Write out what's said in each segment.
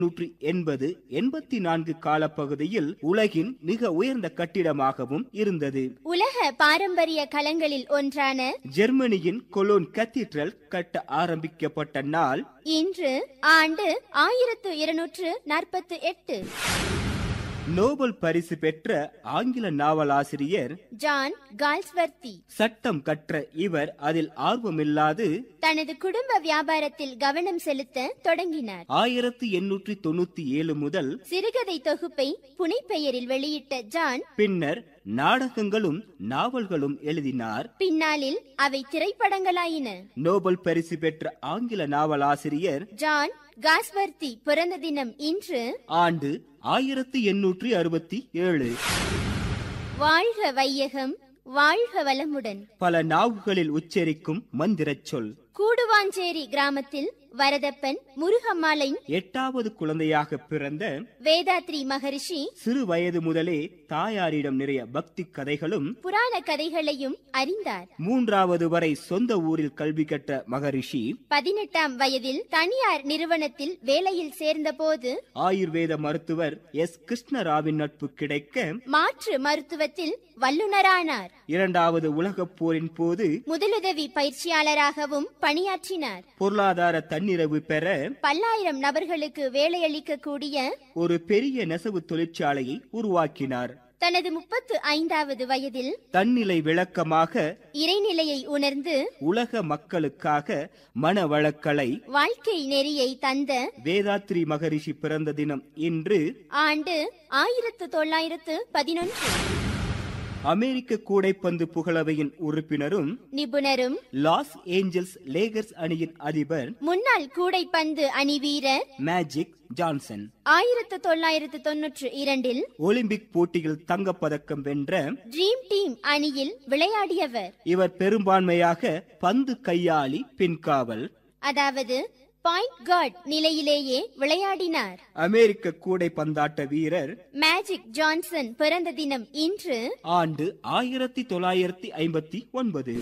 நூற்றி எண்பது எண்பத்தி நான்கு காலப்பகுதியில் உலகின் மிக உயர்ந்த கட்டிடமாகவும் இருந்தது உலக பாரம்பரிய களங்களில் ஒன்றான ஜெர்மனியின் கொலோன் கத்தீட்ரல் கட்ட ஆரம்பிக்கப்பட்ட நாள் இன்று ஆண்டு ஆயிரத்து இருநூற்று நாற்பத்து எட்டு நோபல் பரிசு பெற்ற ஆங்கில நாவலாசிரியர் ஜான் கால்ஸ்வர்த்தி சட்டம் கற்ற இவர் அதில் ஆர்வமில்லாது தனது குடும்ப வியாபாரத்தில் கவனம் செலுத்த தொடங்கினார் ஆயிரத்தி எண்ணூற்றி தொண்ணூத்தி ஏழு முதல் சிறுகதை தொகுப்பை புனைப்பெயரில் வெளியிட்ட ஜான் பின்னர் நாடகங்களும் நாவல்களும் எழுதினார் பின்னாளில் அவை திரைப்படங்களாயின நோபல் பரிசு பெற்ற ஆங்கில நாவலாசிரியர் ஜான் காஸ்வர்த்தி பிறந்த தினம் இன்று ஆண்டு ஆயிரத்தி எண்ணூற்றி அறுபத்தி ஏழு வாழ்க வையகம் வாழ்க வளமுடன் பல நாவுகளில் உச்சரிக்கும் மந்திரச் சொல் கூடுவாஞ்சேரி கிராமத்தில் வரதப்பன் முருகம்மாளின் எட்டாவது குழந்தையாக பிறந்த வேதாத்ரி மகரிஷி சிறு வயது முதலே தாயாரிடம் நிறைய பக்தி கதைகளும் புராண கதைகளையும் அறிந்தார் மூன்றாவது வரை சொந்த ஊரில் கல்வி கற்ற மகரிஷி பதினெட்டாம் வயதில் தனியார் நிறுவனத்தில் வேலையில் சேர்ந்தபோது ஆயுர்வேத மருத்துவர் எஸ் கிருஷ்ணராவின் நட்பு கிடைக்க மாற்று மருத்துவத்தில் வல்லுநரானார் இரண்டாவது உலகப் போரின் போது முதலுதவி பயிற்சியாளராகவும் பணியாற்றினார் பொருளாதார தன்னிறைவு பெற பல்லாயிரம் நபர்களுக்கு வேலையளிக்கக்கூடிய ஒரு பெரிய நெசவு தொழிற்சாலையை உருவாக்கினார் தனது முப்பத்து ஐந்தாவது வயதில் தன்னிலை விளக்கமாக இறைநிலையை உணர்ந்து உலக மக்களுக்காக மனவளக்கலை வாழ்க்கை நெறியை தந்த வேதாத்ரி மகரிஷி பிறந்த தினம் இன்று ஆண்டு ஆயிரத்து தொள்ளாயிரத்து பதினொன்று அமெரிக்க கூடைப்பந்து புகழவையின் உறுப்பினரும் நிபுணரும் லாஸ் ஏஞ்சல்ஸ் லேகர்ஸ் அணியின் அதிபர் முன்னாள் கூடைப்பந்து அணி வீரர் மேஜிக் ஜான்சன் ஆயிரத்து தொள்ளாயிரத்து தொன்னூற்று இரண்டில் ஒலிம்பிக் போட்டியில் தங்கப்பதக்கம் வென்ற ட்ரீம் டீம் அணியில் விளையாடியவர் இவர் பெரும்பான்மையாக பந்து கையாளி பின்காவல் அதாவது பாயிண்ட் கார்டு நிலையிலேயே விளையாடினார் அமெரிக்க கூடைப்பந்தாட்ட வீரர் மேஜிக் ஜான்சன் பிறந்த தினம் இன்று ஆண்டு ஆயிரத்தி தொள்ளாயிரத்தி ஐம்பத்தி ஒன்பது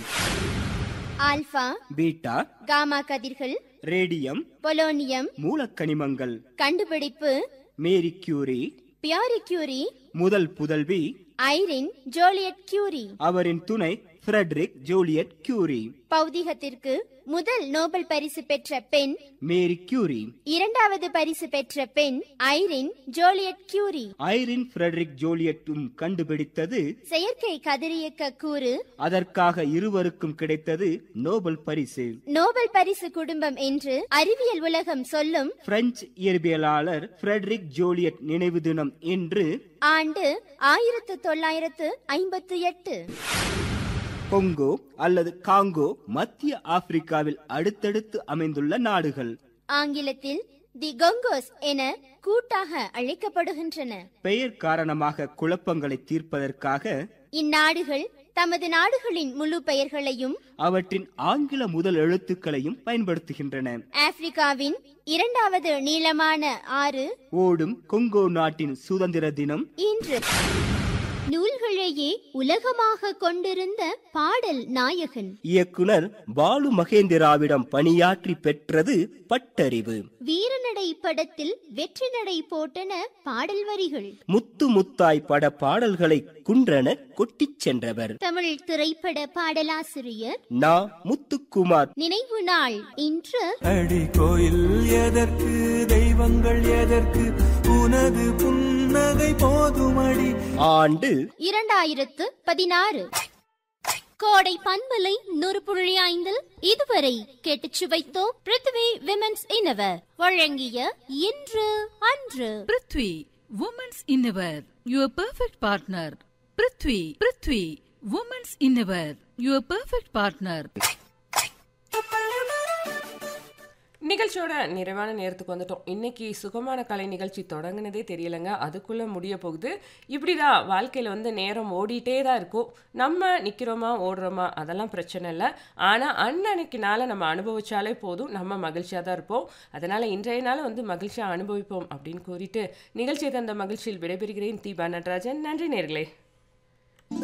ஆல்பா பீட்டா காமா கதிர்கள் ரேடியம் பொலோனியம் மூலக்கனிமங்கள் கண்டுபிடிப்பு மேரி கியூரி பியாரி கியூரி முதல் புதல்வி ஐரின் ஜோலியட் கியூரி அவரின் துணை ஃப்ரெட்ரிக் ஜூலியட் கியூரி பௌதிகத்திற்கு முதல் நோபல் பரிசு பெற்ற பெண் மேரி கியூரி இரண்டாவது பரிசு பெற்ற பெண் Irene Joliot Curie Irene Frederic ஜோலியட்டும் கண்டுபிடித்தது செயற்கை கதிரியக்க கூறு அதற்காக இருவருக்கும் கிடைத்தது நோபல் பரிசு நோபல் பரிசு குடும்பம் என்று அறிவியல் உலகம் சொல்லும் பிரெஞ்சு இயற்பியலாளர் ஃப்ரெட்ரிக் ஜோலியட் நினைவு தினம் இன்று ஆண்டு ஆயிரத்து தொள்ளாயிரத்து ஐம்பத்து எட்டு கொங்கோ அல்லது காங்கோ மத்திய ஆப்பிரிக்காவில் அடுத்தடுத்து அமைந்துள்ள நாடுகள் ஆங்கிலத்தில் தி கொங்கோஸ் என கூட்டாக அழைக்கப்படுகின்றன பெயர் காரணமாக குழப்பங்களை தீர்ப்பதற்காக இந்நாடுகள் தமது நாடுகளின் முழு பெயர்களையும் அவற்றின் ஆங்கில முதல் எழுத்துக்களையும் பயன்படுத்துகின்றன ஆப்பிரிக்காவின் இரண்டாவது நீளமான ஆறு ஓடும் கொங்கோ நாட்டின் சுதந்திர தினம் இன்று நூல்களையே உலகமாக கொண்டிருந்த பாடல் நாயகன் இயக்குனர் பாலு மகேந்திராவிடம் பணியாற்றி பெற்றது பட்டறிவு வீரநடை படத்தில் வெற்றி நடை போட்டன பாடல் வரிகள் முத்து முத்தாய் பட பாடல்களை குன்றன கொட்டிச் சென்றவர் தமிழ் திரைப்பட பாடலாசிரியர் நா முத்துக்குமார் நினைவு நாள் இன்று அடி கோயில் எதற்கு தெய்வங்கள் எதற்கு உனது புன்னகை போதுமடி ஆண்டு இரண்டாயிரத்து பதினாறு கோடை பண்பலை நூறு புள்ளி ஐந்தில் இதுவரை கேட்டுச் சுவைத்தோம் பிருத்வி விமென்ஸ் இனவர் வழங்கிய இன்று அன்று prithvi women's innerwear your perfect partner prithvi prithvi women's innerwear your perfect partner நிகழ்ச்சியோட நிறைவான நேரத்துக்கு வந்துட்டோம் இன்னைக்கு சுகமான கலை நிகழ்ச்சி தொடங்குனதே தெரியலங்க அதுக்குள்ளே முடிய போகுது இப்படி தான் வாழ்க்கையில் வந்து நேரம் ஓடிட்டே தான் இருக்கும் நம்ம நிற்கிறோமா ஓடுறோமா அதெல்லாம் பிரச்சனை இல்லை ஆனால் அன்னன்னைக்கு நாளை நம்ம அனுபவிச்சாலே போதும் நம்ம மகிழ்ச்சியாக தான் இருப்போம் அதனால் இன்றைய நாளை வந்து மகிழ்ச்சியாக அனுபவிப்போம் அப்படின்னு கூறிட்டு நிகழ்ச்சியை தந்த மகிழ்ச்சியில் விடைபெறுகிறேன் தீபா நடராஜன் நன்றி நேர்களே